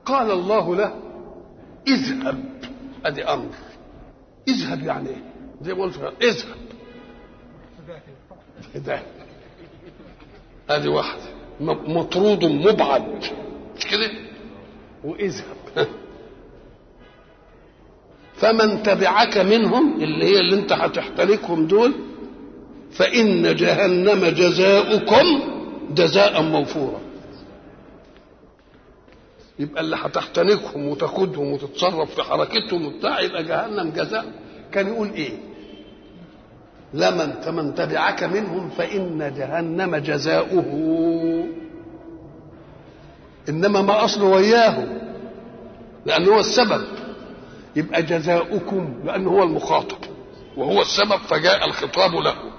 قال الله له اذهب ادي امر اذهب يعني ايه زي ما قلت اذهب ده ادي واحده مطرود مبعد مش كده واذهب فمن تبعك منهم اللي هي اللي انت هتحترقهم دول فإن جهنم جزاؤكم جزاء موفورا يبقى اللي هتحتنقهم وتاخدهم وتتصرف في حركتهم وبتاع يبقى جهنم جزاء كان يقول ايه لمن فمن تبعك منهم فإن جهنم جزاؤه إنما ما أصله وياه لأنه هو السبب يبقى جزاؤكم لأنه هو المخاطب وهو السبب فجاء الخطاب له